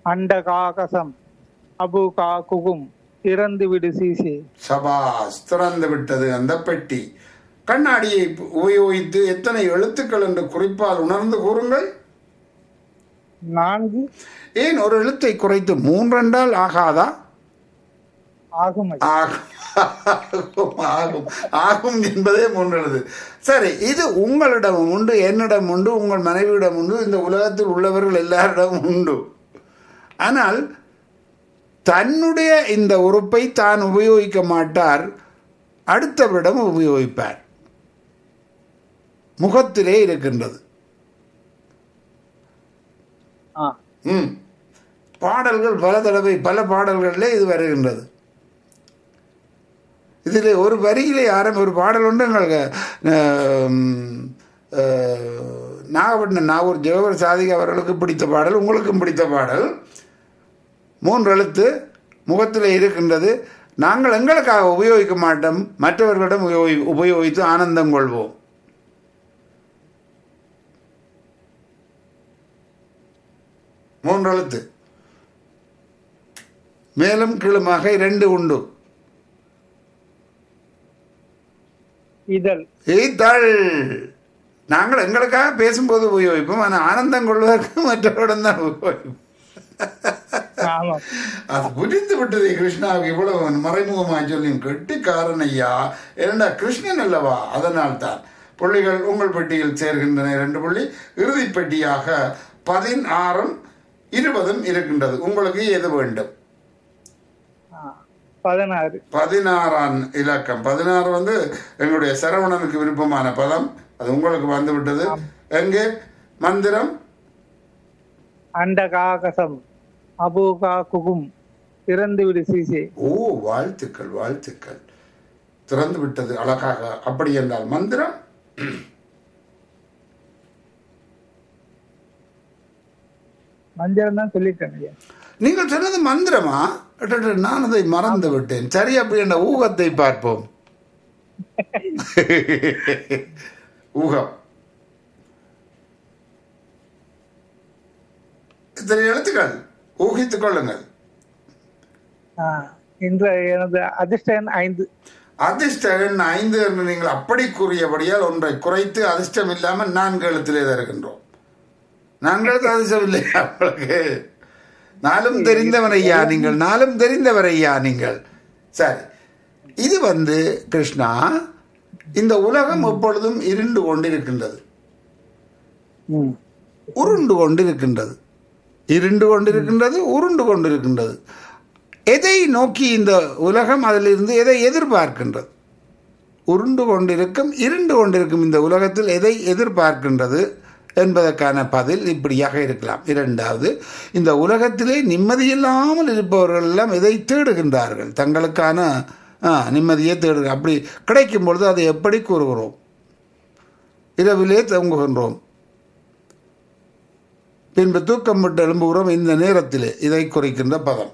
அண்டகாகசம் அபு காக்குகும் திறந்து விடு சீசி சபாஸ் திறந்து விட்டது அந்த பெட்டி கண்ணாடியை உபயோகித்து எத்தனை எழுத்துக்கள் என்று குறிப்பால் உணர்ந்து கூறுங்கள் நான்கு ஏன் ஒரு எழுத்தை குறைத்து மூன்றென்றால் ஆகாதா ஆகும் ஐயா. ஆகும் ஆகும் ஆகும் என்பதே முன்னெழுது சரி இது உங்களிடம் உண்டு என்னிடம் உண்டு உங்கள் மனைவியிடம் உண்டு இந்த உலகத்தில் உள்ளவர்கள் எல்லாரிடமும் உண்டு ஆனால் தன்னுடைய இந்த உறுப்பை தான் உபயோகிக்க மாட்டார் அடுத்தவரிடம் உபயோகிப்பார் முகத்திலே இருக்கின்றது ஆ ம் பாடல்கள் பல தடவை பல பாடல்களிலே இது வருகின்றது இதில் ஒரு வரியிலே ஆரம்பி ஒரு பாடல் உண்டு எங்களுக்கு ஆம், ஆ, நாகப்பட்டினம் நாகூர் ஜெகவர் சாதிக் அவர்களுக்கு பிடித்த பாடல் உங்களுக்கும் பிடித்த பாடல் மூன்று எழுத்து முகத்தில் இருக்கின்றது நாங்கள் எங்களுக்காக உபயோகிக்க மாட்டோம் மற்றவர்களிடம் உபயோகி உபயோகித்து ஆனந்தம் கொள்வோம் மூன்று எழுத்து மேலும் கீழுமாக இரண்டு உண்டு இதழ் ஈத்தாள் நாங்கள் எங்களுக்காக பேசும்போது உபயோகிப்போம் ஆனால் ஆனந்தம் கொள்வதற்கு மற்றவரிடம் தான் உபயோகிப்போம் ஆமாம் அது புரிந்து விட்டது கிருஷ்ணாவுக்கு இவ்வளவு மறைமுகமாக சொல்லியும் கெட்டிக்காரன் ஐயா ஏண்டா கிருஷ்ணன் அல்லவா அதனால் தான் புள்ளிகள் உங்கள் பெட்டியில் சேர்கின்றன இரண்டு புள்ளி இறுதி பெட்டியாக பதினாறும் இருபதும் இருக்கின்றது உங்களுக்கு எது வேண்டும் ஆ, பதினாறு பதினாறாம் இலக்கம் பதினாறு வந்து எங்களுடைய சரவணனுக்கு விருப்பமான பதம் அது உங்களுக்கு வந்து விட்டது எங்கே மந்திரம் அண்டகாகசம் அபு காக்குகும் திறந்து விடு சீசி ஓ வாழ்த்துக்கள் வாழ்த்துக்கள் திறந்து விட்டது அழகாக அப்படி என்றால் மந்திரம் மஞ்சள் தான் சொல்லிட்டேன் ஐயா நீங்கள் சொன்னது மந்திரமா அடடட, நான் அதை மறந்து விட்டேன் சரி அப்படி என்ற ஊகத்தை பார்ப்போம் ஊகம் இத்தனை எழுத்துக்கள் ஊகித்துக் கொள்ளுங்கள் ஆ, இன்று எனது அதிர்ஷ்ட எண் ஐந்து அதிர்ஷ்ட எண் ஐந்து என்று நீங்கள் அப்படி கூறியபடியால் ஒன்றை குறைத்து அதிர்ஷ்டம் இல்லாமல் நான்கு எழுத்திலே தருகின்றோம் நான்கு எழுத்து அதிர்ஷ்டம் இல்லை அவங்களுக்கு நாளும் தெரிந்தவர் ஐயா நீங்கள் நாளும் தெரிந்தவர் ஐயா நீங்கள் சரி இது வந்து கிருஷ்ணா இந்த உலகம் எப்பொழுதும் இருண்டு கொண்டிருக்கின்றது ம். உருண்டு கொண்டிருக்கின்றது இருண்டு கொண்டிருக்கின்றது உருண்டு கொண்டிருக்கின்றது எதை நோக்கி இந்த உலகம் அதிலிருந்து எதை எதிர்பார்க்கின்றது உருண்டு கொண்டிருக்கும் இருண்டு கொண்டிருக்கும் இந்த உலகத்தில் எதை எதிர்பார்க்கின்றது என்பதற்கான பதில் இப்படியாக இருக்கலாம் இரண்டாவது இந்த உலகத்திலே நிம்மதியில்லாமல் இருப்பவர்கள் எல்லாம் எதை தேடுகின்றார்கள் தங்களுக்கான ஆ, நிம்மதியை தேடு அப்படி கிடைக்கும் பொழுது அதை எப்படி கூறுகிறோம் இரவிலே தூங்குகின்றோம் பின்பு தூக்கம் விட்டு எழும்புகிறோம் இந்த நேரத்திலே இதை குறிக்கின்ற பதம்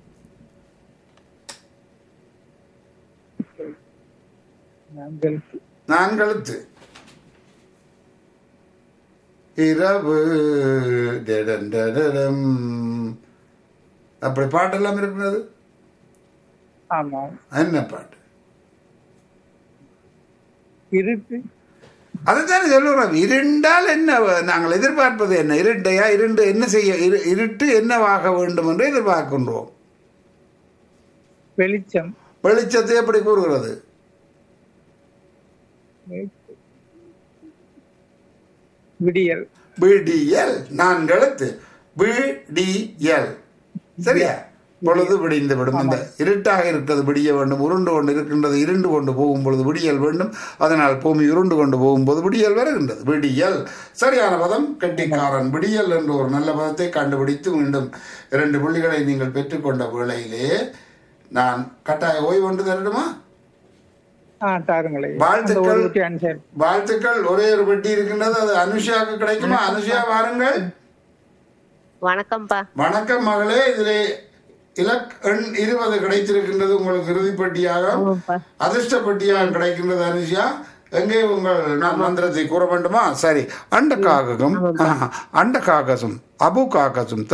நான்கெழுத்து நான்கழுத்து இரவு டெடன் டெடடம். அப்படி பாட்டெல்லாம் இருக்கிறது ஆமாம் என்ன பாட்டு இருட்டு அதைத்தானே சொல்லுகிறோம் இருண்டால் என்ன நாங்கள் எதிர்பார்ப்பது என்ன இருட்டையா இருண்டு என்ன செய்ய இரு இருட்டு என்னவாக வேண்டும் என்று எதிர்பார்க்கின்றோம் வெளிச்சம் வெளிச்சத்தை எப்படி கூறுகிறது விடியல் விடியல் நான்கெழுத்து விடியல் சரியா பொழுது விடிந்து விடும் இந்த இருட்டாக இருக்கிறது விடிய வேண்டும் உருண்டு கொண்டு இருக்கின்றது இருண்டு கொண்டு போகும் பொழுது விடியல் வேண்டும் அதனால் பூமி உருண்டு கொண்டு போகும்போது விடியல் வருகின்றது விடியல் சரியான பதம் கெட்டிக்காரன் விடியல் என்ற ஒரு நல்ல பதத்தை கண்டுபிடித்து மீண்டும் இரண்டு புள்ளிகளை நீங்கள் பெற்றுக்கொண்ட வேளையிலே நான் கட்டாய ஓய்வு ஒன்று தரட்டுமா ஆ தாருங்களே வாழ்த்துக்கள். அந்த ஒரு குட்டி அனுசரி வாழ்த்துக்கள் ஒரே ஒரு பெட்டி இருக்கின்றது அது அனுஷாவுக்கு கிடைக்குமா அனுஷா வாருங்கள் வணக்கம்ப்பா வணக்கம் மகளே இதிலே இலக் எண் இருபது கிடைத்திருக்கின்றது உங்களுக்கு இறுதிப்பட்டியாக ஆமாப்பா அதிர்ஷ்ட பட்டியாக கிடைக்கின்றது அனுஷா எங்கே உங்கள் நான் மந்திரத்தை கூற வேண்டுமா சரி அண்ட காககம் அண்ட காகசம் அபு காகசம்